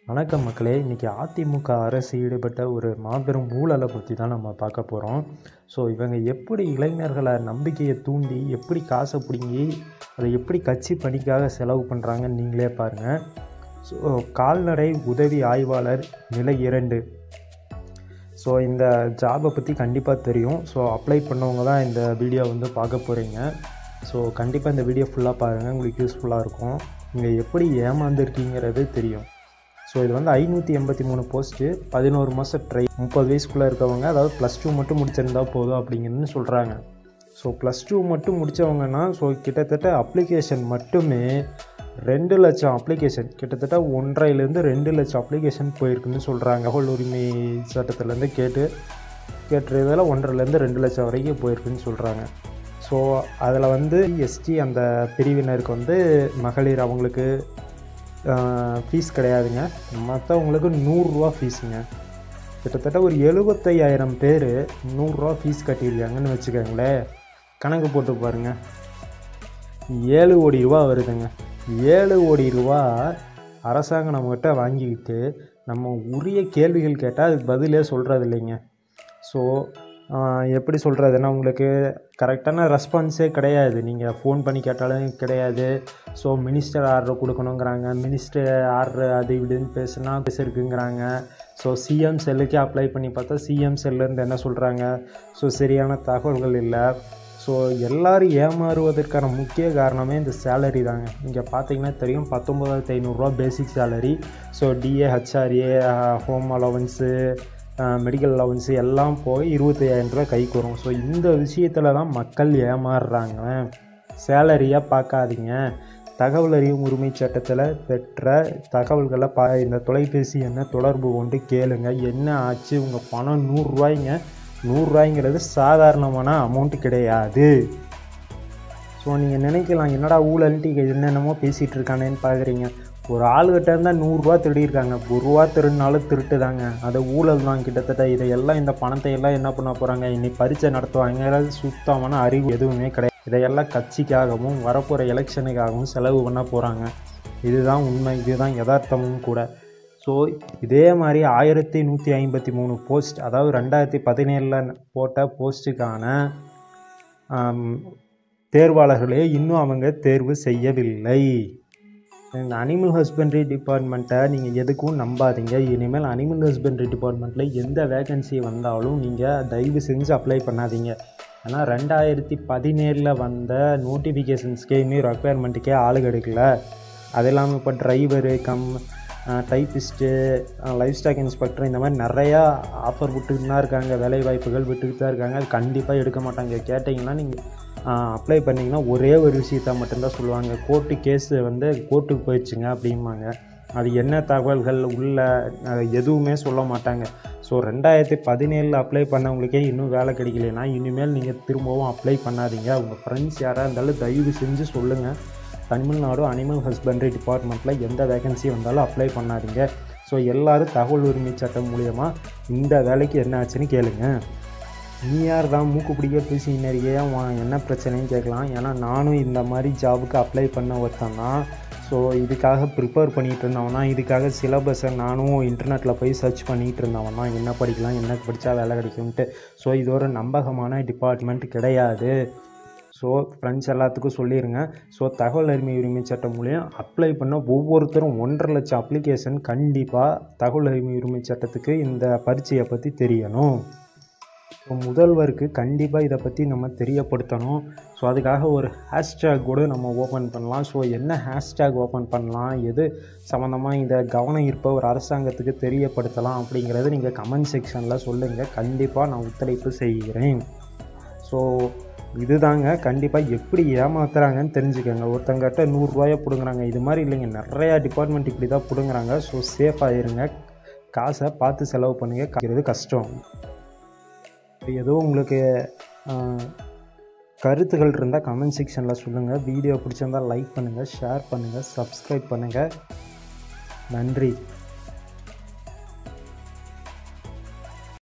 வணக்கம் மக்களே இன்றைக்கி அதிமுக அரசு ஈடுபட்ட ஒரு மாபெரும் ஊழலை பற்றி தான் நம்ம பார்க்க போகிறோம் ஸோ இவங்க எப்படி இளைஞர்களை நம்பிக்கையை தூண்டி எப்படி காசை பிடுங்கி அதை எப்படி கட்சி பணிக்காக செலவு பண்ணுறாங்கன்னு நீங்களே பாருங்கள் ஸோ கால்நடை உதவி ஆய்வாளர் நிலை இரண்டு ஸோ இந்த ஜாபை பற்றி கண்டிப்பாக தெரியும் ஸோ அப்ளை பண்ணவங்க தான் இந்த வீடியோ வந்து பார்க்க போகிறீங்க ஸோ கண்டிப்பாக இந்த வீடியோ ஃபுல்லாக பாருங்கள் உங்களுக்கு யூஸ்ஃபுல்லாக இருக்கும் நீங்கள் எப்படி ஏமாந்துருக்கீங்கிறது தெரியும் ஸோ இது வந்து ஐநூற்றி எண்பத்தி மூணு போஸ்ட்டு பதினோரு மாதம் ட்ரை முப்பது வயசுக்குள்ளே இருக்கவங்க அதாவது ப்ளஸ் டூ மட்டும் முடிச்சிருந்தா போதும் அப்படிங்கிறது சொல்கிறாங்க ஸோ ப்ளஸ் டூ மட்டும் முடித்தவங்கன்னா ஸோ கிட்டத்தட்ட அப்ளிகேஷன் மட்டுமே ரெண்டு லட்சம் அப்ளிகேஷன் கிட்டத்தட்ட ஒன்றரைலேருந்து ரெண்டு லட்சம் அப்ளிகேஷன் போயிருக்குன்னு சொல்கிறாங்க தகவல் உரிமை சட்டத்துலேருந்து கேட்டு கேட்டுறதில் ஒன்றரைலேருந்து ரெண்டு லட்சம் வரைக்கும் போயிருக்குன்னு சொல்கிறாங்க ஸோ அதில் வந்து எஸ்டி அந்த பிரிவினருக்கு வந்து மகளிர் அவங்களுக்கு ஃபீஸ் கிடையாதுங்க மற்றவங்களுக்கு நூறுரூவா ஃபீஸுங்க கிட்டத்தட்ட ஒரு எழுபத்தையாயிரம் பேர் நூறுரூவா ஃபீஸ் கட்டியிருக்காங்கன்னு வச்சுக்கோங்களேன் கணக்கு போட்டு பாருங்கள் ஏழு கோடி ரூபா வருதுங்க ஏழு கோடி ரூபா அரசாங்கம் நம்மக்கிட்ட வாங்கிக்கிட்டு நம்ம உரிய கேள்விகள் கேட்டால் அதுக்கு பதிலே சொல்கிறது இல்லைங்க ஸோ எப்படி சொல்கிறதுன்னா உங்களுக்கு கரெக்டான ரெஸ்பான்ஸே கிடையாது நீங்கள் ஃபோன் பண்ணி கேட்டாலும் கிடையாது ஸோ மினிஸ்டர் ஆர்டர் கொடுக்கணுங்கிறாங்க மினிஸ்டர் ஆர்டர் அது இப்படின்னு பேசுனா பேசிருக்குங்கிறாங்க ஸோ சிஎம் செல்லுக்கே அப்ளை பண்ணி பார்த்தா சிஎம் செல்லுருந்து என்ன சொல்கிறாங்க ஸோ சரியான தகவல்கள் இல்லை ஸோ எல்லோரும் ஏமாறுவதற்கான முக்கிய காரணமே இந்த சேலரி தாங்க இங்கே பார்த்தீங்கன்னா தெரியும் பத்தொம்பதாயிரத்து ஐநூறுரூவா basic salary so DA HRA home allowance medical allowance எல்லாம் போய் இருபத்தையாயிரம் ரூபா கைக்கு வரும் ஸோ இந்த விஷயத்தில் தான் மக்கள் ஏமாறுறாங்க சேலரியாக பார்க்காதீங்க தகவல் அறியும் உரிமை சட்டத்தில் பெற்ற தகவல்களை பா இந்த தொலைபேசி எண்ணை தொடர்பு கொண்டு கேளுங்க என்ன ஆச்சு உங்கள் பணம் நூறுரூவாய்ங்க நூறுரூவாய்ங்கிறது சாதாரணமான அமௌண்ட்டு கிடையாது ஸோ நீங்கள் நினைக்கலாம் என்னடா ஊழல்ன்ட்டு என்னென்னமோ பேசிகிட்டு இருக்கானேன்னு பார்க்குறீங்க ஒரு ஆளுகிட்ட இருந்தால் நூறுரூவா திருடியிருக்காங்க ஒரு ரூபா திருடினாலும் திருட்டு தாங்க அது ஊழல் தான் கிட்டத்தட்ட இதையெல்லாம் இந்த பணத்தை எல்லாம் என்ன பண்ண போகிறாங்க இன்னைக்கு பரீட்சை நடத்துவாங்க சுத்தமான அறிவு எதுவுமே கிடையாது இதையெல்லாம் கட்சிக்காகவும் வரப்போகிற எலெக்ஷனுக்காகவும் செலவு பண்ண போகிறாங்க இதுதான் உண்மை இதுதான் யதார்த்தமும் கூட ஸோ இதே மாதிரி ஆயிரத்தி நூற்றி ஐம்பத்தி மூணு போஸ்ட் அதாவது ரெண்டாயிரத்தி பதினேழில் போட்ட போஸ்ட்டுக்கான தேர்வாளர்களே இன்னும் அவங்க தேர்வு செய்யவில்லை இந்த அனிமல் ஹஸ்பண்ட்ரி டிபார்ட்மெண்ட்டை நீங்கள் எதுக்கும் நம்பாதீங்க இனிமேல் அனிமல் ஹஸ்பண்ட்ரி டிபார்ட்மெண்ட்டில் எந்த வேகன்சி வந்தாலும் நீங்கள் தயவு செஞ்சு அப்ளை பண்ணாதீங்க ஏன்னா ரெண்டாயிரத்தி பதினேழில் வந்த நோட்டிஃபிகேஷன்ஸ்க்கே இன்னும் ரெக்குயர்மெண்ட்டுக்கே ஆளு கிடைக்கல அது இல்லாமல் இப்போ driver cum typist livestock inspector இந்த மாதிரி நிறையா ஆஃபர் விட்டுக்கிட்டு தான் இருக்காங்க வேலை வாய்ப்புகள் விட்டுக்கிட்டு தான் இருக்காங்க அது கண்டிப்பாக எடுக்க மாட்டாங்க கேட்டிங்கன்னா நீங்கள் அப்ளை பண்ணிங்கன்னா ஒரே ஒரு விஷயத்த மட்டும்தான் சொல்லுவாங்க கோர்ட்டு கேஸு வந்து கோர்ட்டுக்கு போயிடுச்சுங்க அப்படிம்பாங்க அது என்ன தகவல்கள் உள்ள எதுவுமே சொல்ல மாட்டாங்க ஸோ ரெண்டாயிரத்தி பதினேழில் அப்ளை பண்ணவங்களுக்கே இன்னும் வேலை கிடைக்கலனா இனிமேல் நீங்கள் திரும்பவும் அப்ளை பண்ணாதீங்க உங்கள் ஃப்ரெண்ட்ஸ் யாராக இருந்தாலும் தயவு செஞ்சு சொல்லுங்கள் தமிழ்நாடு அனிமல் ஹஸ்பண்ட்ரி டிபார்ட்மெண்ட்டில் எந்த வேகன்சி வந்தாலும் அப்ளை பண்ணாதீங்க ஸோ எல்லோரும் தகவல் உரிமை சட்டம் மூலியமாக இந்த வேலைக்கு என்ன ஆச்சுன்னு கேளுங்க நீ யார் தான் மூக்கு பிடிக்க பேசினறியே என்ன பிரச்சனைன்னு கேட்கலாம் ஏன்னா நானும் இந்த மாதிரி ஜாபுக்கு அப்ளை பண்ண ஒருத்தன் தான் ஸோ இதுக்காக ப்ரிப்பேர் பண்ணிகிட்டு இருந்தவனா இதுக்காக சிலபஸை நானும் இன்டர்நெட்டில் போய் சர்ச் பண்ணிகிட்டு இருந்தவன் தான் என்ன படிக்கலாம் என்ன படித்தா வேலை கிடைக்கும்ன்ட்டு ஸோ இது ஒரு நம்பகமான டிபார்ட்மெண்ட் கிடையாது ஸோ ஃப்ரெண்ட்ஸ் எல்லாத்துக்கும் சொல்லிடுங்க ஸோ தகவல் அறிமை உரிமை சட்டம் மூலியம் அப்ளை பண்ண ஒவ்வொருத்தரும் ஒன்றரை லட்சம் அப்ளிகேஷன் கண்டிப்பாக தகவல் அறிமை உரிமை சட்டத்துக்கு இந்த பரீட்சையை பற்றி தெரியணும் ஸோ முதல்வருக்கு கண்டிப்பாக இதை பற்றி நம்ம தெரியப்படுத்தணும் ஸோ அதுக்காக ஒரு ஹேஷ்டேக் கூட நம்ம ஓப்பன் பண்ணலாம் ஸோ என்ன ஹேஷ்டேக் ஓப்பன் பண்ணலாம் எது சம்மந்தமாக இந்த கவனம் இருப்ப ஒரு அரசாங்கத்துக்கு தெரியப்படுத்தலாம் அப்படிங்கிறது நீங்கள் கமெண்ட் செக்ஷனில் சொல்லுங்கள் கண்டிப்பாக நான் ஒத்துழைப்பு செய்கிறேன் ஸோ இதுதாங்க கண்டிப்பாக எப்படி ஏமாத்துறாங்கன்னு தெரிஞ்சுக்கோங்க ஒருத்தங்கிட்ட நூறுரூவாயை பிடுங்குறாங்க இது மாதிரி இல்லைங்க நிறையா டிபார்ட்மெண்ட் இப்படி தான் பிடுங்குறாங்க ஸோ சேஃபாக இருங்க காசை பார்த்து செலவு பண்ணுங்க கஷ்டம் ஏதோ உங்களுக்கு கருத்துகள் இருந்தால் கமெண்ட் செக்ஷனில் சொல்லுங்கள் வீடியோ பிடிச்சிருந்தால் லைக் பண்ணுங்கள் ஷேர் பண்ணுங்கள் சப்ஸ்கிரைப் பண்ணுங்கள் நன்றி